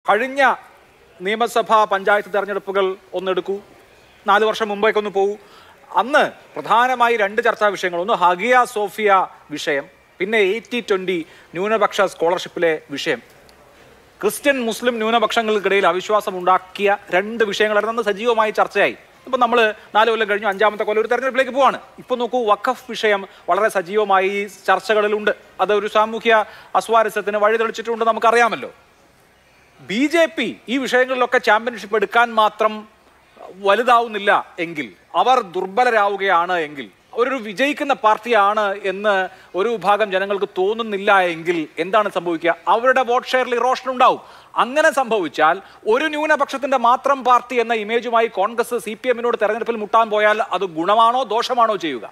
കഴിഞ്ഞ നിയമസഭാ പഞ്ചായത്ത് തെരഞ്ഞെടുപ്പുകൾ ഒന്നെടുക്കൂ നാല് വർഷം മുമ്പേക്കൊന്ന് പോകൂ അന്ന് പ്രധാനമായി രണ്ട് ചർച്ചാ വിഷയങ്ങൾ ഒന്ന് ഹഗിയ സോഫിയ വിഷയം പിന്നെ എയ്റ്റി ട്വൻ്റി ന്യൂനപക്ഷ സ്കോളർഷിപ്പിലെ വിഷയം ക്രിസ്ത്യൻ മുസ്ലിം ന്യൂനപക്ഷങ്ങൾക്കിടയിൽ അവിശ്വാസം ഉണ്ടാക്കിയ രണ്ട് വിഷയങ്ങളായിരുന്നു അന്ന് സജീവമായി ചർച്ചയായി ഇപ്പൊ നമ്മൾ നാല് കൊല്ലം കഴിഞ്ഞു അഞ്ചാമത്തെ കൊല്ലം ഒരു തെരഞ്ഞെടുപ്പിലേക്ക് പോവാണ് ഇപ്പൊ നോക്കൂ വഖഫ് വിഷയം വളരെ സജീവമായി ചർച്ചകളിലുണ്ട് അത് ഒരു സാമൂഹ്യ അസ്വാരസ്യത്തിന് വഴിതെളിച്ചിട്ടുണ്ട് നമുക്കറിയാമല്ലോ ബി ജെ പി ഈ വിഷയങ്ങളിലൊക്കെ ചാമ്പ്യൻഷിപ്പ് എടുക്കാൻ മാത്രം വലുതാവുന്നില്ല എങ്കിൽ അവർ ദുർബലരാവുകയാണ് എങ്കിൽ ഒരു വിജയിക്കുന്ന പാർട്ടിയാണ് എന്ന് ഒരു വിഭാഗം ജനങ്ങൾക്ക് തോന്നുന്നില്ല എങ്കിൽ എന്താണ് സംഭവിക്കുക അവരുടെ വോട്ട് ഷെയറിൽ ഇറോഷൻ ഉണ്ടാവും അങ്ങനെ സംഭവിച്ചാൽ ഒരു ന്യൂനപക്ഷത്തിന്റെ മാത്രം പാർട്ടി എന്ന ഇമേജുമായി കോൺഗ്രസ് സി പി എമ്മിനോട് തെരഞ്ഞെടുപ്പിൽ മുട്ടാൻ പോയാൽ അത് ഗുണമാണോ ദോഷമാണോ ചെയ്യുക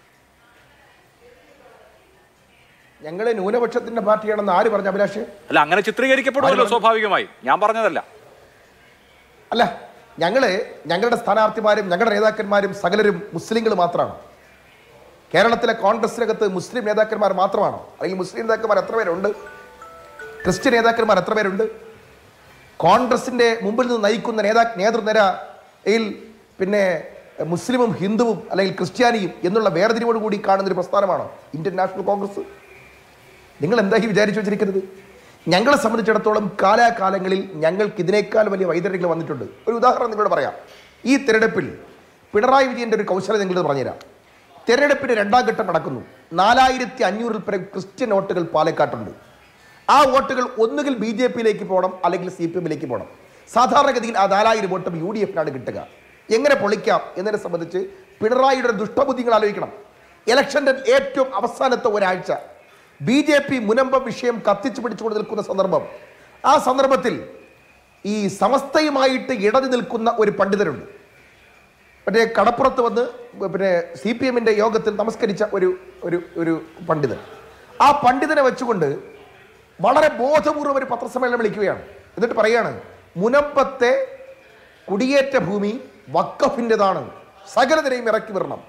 ഞങ്ങൾ ന്യൂനപക്ഷത്തിന്റെ പാർട്ടിയാണെന്ന് ആര് പറഞ്ഞു അഭിലാഷ് അല്ല അങ്ങനെ ചിത്രീകരിക്കപ്പെടുമല്ലോ സ്വാഭാവികമായും ഞാൻ പറഞ്ഞതല്ല അല്ല ഞങ്ങള് ഞങ്ങളുടെ സ്ഥാനാർത്ഥിമാരും ഞങ്ങളുടെ നേതാക്കന്മാരും സകലരും മുസ്ലിങ്ങൾ മാത്രമാണ് കേരളത്തിലെ കോൺഗ്രസിനകത്ത് മുസ്ലിം നേതാക്കന്മാർ മാത്രമാണോ അല്ലെങ്കിൽ മുസ്ലിം നേതാക്കന്മാർ എത്ര പേരുണ്ട് ക്രിസ്ത്യൻ നേതാക്കന്മാർ എത്ര പേരുണ്ട് കോൺഗ്രസിന്റെ മുമ്പിൽ നിന്ന് നയിക്കുന്ന നേതാ നേതൃനിരയിൽ പിന്നെ മുസ്ലിമും ഹിന്ദുവും അല്ലെങ്കിൽ ക്രിസ്ത്യാനിയും എന്നുള്ള വേർതിരിവോട് കൂടി കാണുന്ന ഒരു പ്രസ്ഥാനമാണോ ഇന്ത്യൻ നാഷണൽ കോൺഗ്രസ് നിങ്ങൾ എന്തായി വിചാരിച്ചു വെച്ചിരിക്കുന്നത് ഞങ്ങളെ സംബന്ധിച്ചിടത്തോളം കാലാകാലങ്ങളിൽ ഞങ്ങൾക്ക് ഇതിനേക്കാൾ വലിയ വൈതരണികൾ വന്നിട്ടുണ്ട് ഒരു ഉദാഹരണം നിങ്ങളോട് പറയാം ഈ തിരഞ്ഞെടുപ്പിൽ പിണറായി വിജയന്റെ ഒരു കൗശലം നിങ്ങളത് പറഞ്ഞുതരാം തിരഞ്ഞെടുപ്പിന്റെ രണ്ടാം ഘട്ടം നടക്കുന്നു നാലായിരത്തി അഞ്ഞൂറിൽ പരം ക്രിസ്ത്യൻ വോട്ടുകൾ പാലക്കാട്ടുണ്ട് ആ വോട്ടുകൾ ഒന്നുകിൽ ബി ജെ പിയിലേക്ക് പോകണം അല്ലെങ്കിൽ സി പി എമ്മിലേക്ക് പോകണം സാധാരണഗതിയിൽ ആ നാലായിരം വോട്ടും യു ഡി എഫിനാണ് കിട്ടുക എങ്ങനെ പൊളിക്കാം എന്നതിനെ സംബന്ധിച്ച് പിണറായിയുടെ ദുഷ്ടബുദ്ധികൾ ആലോചിക്കണം ഇലക്ഷന്റെ ഏറ്റവും അവസാനത്തെ ഒരാഴ്ച ബി ജെ പി മുനമ്പം വിഷയം കത്തിച്ചു പിടിച്ചുകൊണ്ട് നിൽക്കുന്ന സന്ദർഭം ആ സന്ദർഭത്തിൽ ഈ സമസ്തയുമായിട്ട് ഇടഞ്ഞു നിൽക്കുന്ന ഒരു പണ്ഡിതരുണ്ട് മറ്റേ കടപ്പുറത്ത് വന്ന് പിന്നെ സി പി എമ്മിന്റെ യോഗത്തിൽ നമസ്കരിച്ച ഒരു ഒരു ഒരു പണ്ഡിതൻ ആ പണ്ഡിതനെ വെച്ചുകൊണ്ട് വളരെ ബോധപൂർവം ഒരു പത്രസമ്മേളനം വിളിക്കുകയാണ് എന്നിട്ട് പറയാണ് മുനമ്പത്തെ കുടിയേറ്റ ഭൂമി വക്കഫിൻ്റെതാണ് സകലതിനെയും ഇറക്കി വിടണം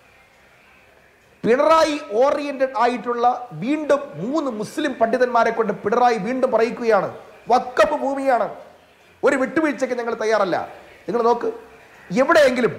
പിണറായി ഓറിയന്റഡ് ആയിട്ടുള്ള വീണ്ടും മൂന്ന് മുസ്ലിം പണ്ഡിതന്മാരെ കൊണ്ട് പിണറായി വീണ്ടും പറയിക്കുകയാണ് വക്കഫ് ഭൂമിയാണ് ഒരു വിട്ടുവീഴ്ചയ്ക്ക് ഞങ്ങൾ തയ്യാറല്ല നിങ്ങൾ നോക്ക് എവിടെയെങ്കിലും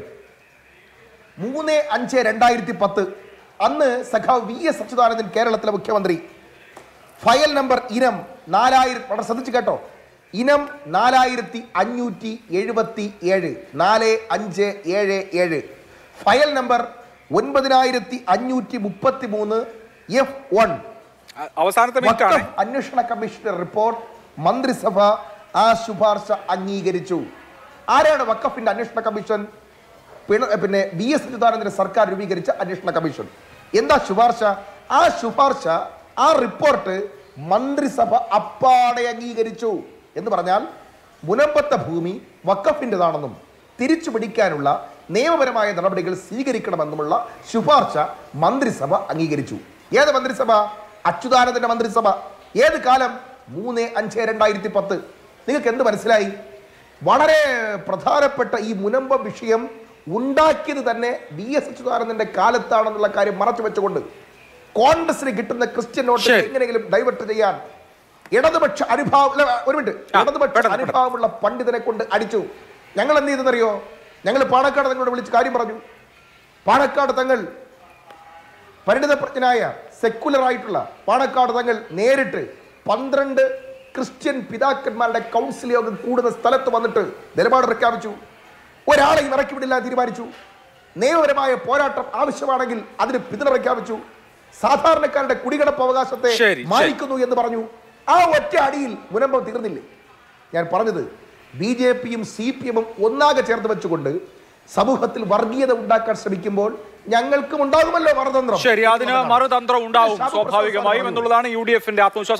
മൂന്ന് അഞ്ച് രണ്ടായിരത്തി പത്ത് അന്ന് സഖാവ് വി എസ് അച്യുതാനന്ദൻ കേരളത്തിലെ മുഖ്യമന്ത്രി ഫയൽ നമ്പർ ഇനം നാലായിരം വളരെ ശ്രദ്ധിച്ചു കേട്ടോ ഇനം നാലായിരത്തി അഞ്ഞൂറ്റി എഴുപത്തി ഏഴ് നാല് അഞ്ച് ഏഴ് ഏഴ് ഫയൽ നമ്പർ ഒൻപതിനായിരത്തി അഞ്ഞൂറ്റി മുപ്പത്തി മൂന്ന് എഫ് വൺ അ- അവസാനത്തെ മിനിറ്റ് ആണ് വഖഫ് അന്വേഷണ കമ്മീഷന്റെ റിപ്പോർട്ട് മന്ത്രിസഭ ആ ശുപാർശ അംഗീകരിച്ചു ആരാണ് വക്കഫിന്റെ അന്വേഷണ കമ്മീഷൻ പിണ- പിന്നെ വി എസ് അച്യുതാനന്ദന്റെ സർക്കാർ രൂപീകരിച്ച അന്വേഷണ കമ്മീഷൻ എന്താ ശുപാർശ ആ ശുപാർശ ആ റിപ്പോർട്ട് മന്ത്രിസഭ അപ്പാടെ അംഗീകരിച്ചു എന്ന് പറഞ്ഞാൽ മുനമ്പത്തെ ഭൂമി വക്കഫിൻ്റെതാണെന്നും തിരിച്ചു പിടിക്കാനുള്ള നിയമപരമായ നടപടികൾ സ്വീകരിക്കണമെന്നുമുള്ള ശുപാർശ മന്ത്രിസഭ അംഗീകരിച്ചു ഏത് മന്ത്രിസഭ അച്യുതാനന്ദന്റെ മന്ത്രിസഭ ഏത് കാലം മൂന്ന് അഞ്ച് രണ്ടായിരത്തി പത്ത് നിങ്ങൾക്ക് എന്ത് മനസ്സിലായി വളരെ പ്രധാനപ്പെട്ട ഈ മുനമ്പ വിഷയം ഉണ്ടാക്കിയത് തന്നെ വി എസ് അച്യുതാനന്ദന്റെ കാലത്താണെന്നുള്ള കാര്യം മറച്ചു വെച്ചുകൊണ്ട് കോൺഗ്രസിന് കിട്ടുന്ന ക്രിസ്ത്യൻ നോട്ട് ശരി. എങ്ങനെയെങ്കിലും ഡൈവേർട്ട് ചെയ്യാൻ ഇടതുപക്ഷ അനുഭാവം അല്ല, ഒരു മിനിറ്റ് ആ, ഇടതുപക്ഷ പെട്ടെന്ന്, അനുഭാവമുള്ള പണ്ഡിതനെ കൊണ്ട് അടിച്ചു ഞങ്ങൾ എന്ത് ചെയ്തെന്നറിയോ ഞങ്ങൾ പാണക്കാട് തങ്ങളോട് വിളിച്ച് കാര്യം പറഞ്ഞു പാണക്കാട് തങ്ങൾ പരിണിതപ്രജ്ഞനായ സെക്കുലർ ആയിട്ടുള്ള പാണക്കാട് തങ്ങൾ നേരിട്ട് പന്ത്രണ്ട് ക്രിസ്ത്യൻ പിതാക്കന്മാരുടെ കൗൺസിൽ യോഗം കൂടുന്ന സ്ഥലത്ത് വന്നിട്ട് നിലപാട് പ്രഖ്യാപിച്ചു ഒരാളെയും ഇറക്കി വിടില്ല എന്ന് തീരുമാനിച്ചു നിയമപരമായ പോരാട്ടം ആവശ്യമാണെങ്കിൽ അതിന് പിന്തുണ പ്രഖ്യാപിച്ചു സാധാരണക്കാരുടെ കുടികിടപ്പ് അവകാശത്തെ ശരി, ശരി. മാനിക്കുന്നു എന്ന് പറഞ്ഞു ആ ഒറ്റ അടിയിൽ മുനമ്പം തീർന്നില്ലേ ഞാൻ പറഞ്ഞത് ബി ജെ പിയും സി പി എമ്മും ഒന്നാകെ ചേർത്ത് വെച്ചുകൊണ്ട് സമൂഹത്തിൽ വർഗീയത ഉണ്ടാക്കാൻ ശ്രമിക്കുമ്പോൾ ഞങ്ങൾക്കും ഉണ്ടാകുമല്ലോ മറുതന്ത്രം ശരി അതിന് മറുതന്ത്രം ഉണ്ടാവും ഷാബു പ്രസാദ് സ്വാഭാവികമായും സാർ എന്നുള്ളതാണ് യു ഡി എഫിന്റെ ആത്മവിശ്വാസം